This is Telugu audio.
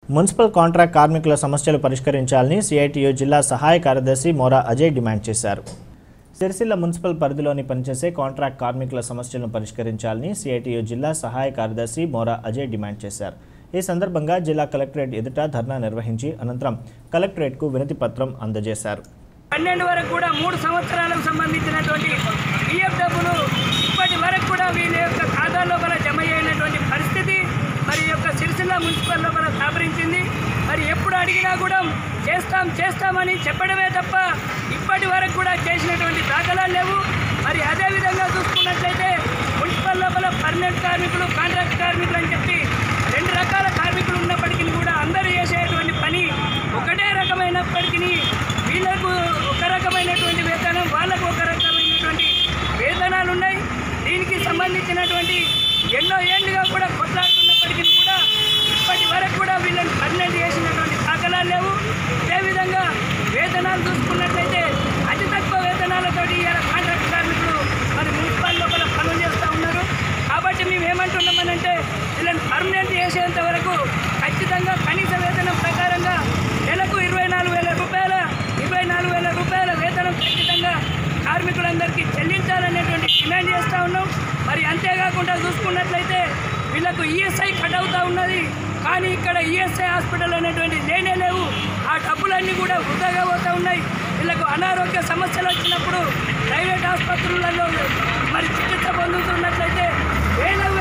మున్సిపల్ కాంట్రాక్ట్ కార్మికుల సమస్యలు పరిష్కరించాలని సిఐటియు జిల్లా సహాయ కార్యదర్శి మోరా అజయ్ డిమాండ్ చేశారు సిరిసిల్ల మున్సిపల్ పరిధిలోని పనిచేసే కాంట్రాక్ట్ కార్మికుల సమస్యలను పరిష్కరించాలని సిఐటియు జిల్లా సహాయ కార్యదర్శి మోరా అజయ్ డిమాండ్ చేశారు ఈ సందర్భంగా జిల్లా కలెక్టరేట్ ఎదుట ధర్నా నిర్వహించి అనంతరం కలెక్టరేట్కు వినతి పత్రం అందజేశారు పన్నెండు వరకు కూడా మూడు సంవత్సరాలకు సంబంధించినటువంటి పిఎఫ్ డబ్బులు ఇప్పటి వరకు కూడా వీళ్ళ యొక్క ఖాతా లోపల జమ అయినటువంటి పరిస్థితి మరి ఈ యొక్క సిరిసిల్ల మున్సిపల్ లోపల స్థాపరించింది మరి ఎప్పుడు అడిగినా కూడా చేస్తాం చేస్తామని చెప్పడమే తప్ప ఇప్పటి వరకు కూడా చేసినటువంటి దాఖలాలు లేవు మరి అదేవిధంగా చూసుకున్నట్లయితే మున్సిపల్ లోపల పర్మనెంట్ కార్మికులు కాంట్రాక్ట్ కార్మికులు అని చెప్పి రెండు రకాల కార్మికులు ఉన్నప్పటికీ కూడా అందరూ చేసేటువంటి పని ఒకటే రకమైనప్పటికీ వీళ్ళకు ఒక రకమైనటువంటి వేతనం వాళ్ళకు ఒక రకమైనటువంటి వేతనాలు ఉన్నాయి దీనికి సంబంధించినటువంటి ఎన్నో ఏళ్ళుగా కూడా కొట్లాడుతున్నప్పటికీ కూడా ఇప్పటి వరకు కూడా వీళ్ళని పర్మనెంట్ చేసినటువంటి దాఖలాలు లేవు అదేవిధంగా వేతనాలు చూసుకున్నట్లయితే అతి తక్కువ వేతనాలతోటి ఇవాళ కాంట్రాక్ట్ కార్మికులు మరి మున్సిపల్ లోపల పనులు చేస్తూ ఉన్నారు కాబట్టి మేము ఏమంటున్నామనంటే వీళ్ళని పర్మనెంట్ చేసేంత వరకు ఖచ్చితంగా కనీస వేతనం ప్రకారంగా నెలకు ఇరవై నాలుగు వేల రూపాయల ఇరవై నాలుగు వేల రూపాయల వేతనం ఖచ్చితంగా కార్మికులందరికీ చెల్లించాలనేటువంటి డిమాండ్ చేస్తూ ఉన్నాం మరి అంతేకాకుండా చూసుకున్నట్లయితే వీళ్ళకు ఈఎస్ఐ కట్ అవుతూ ఉన్నది కానీ ఇక్కడ ఈఎస్ఐ హాస్పిటల్ అనేటువంటి లేనే లేవు ఆ డబ్బులన్నీ కూడా వృధాగా పోతూ ఉన్నాయి వీళ్ళకు అనారోగ్య సమస్యలు వచ్చినప్పుడు ప్రైవేట్ ఆసుపత్రులలో మరి చికిత్స పొందుతున్నట్లయితే వేల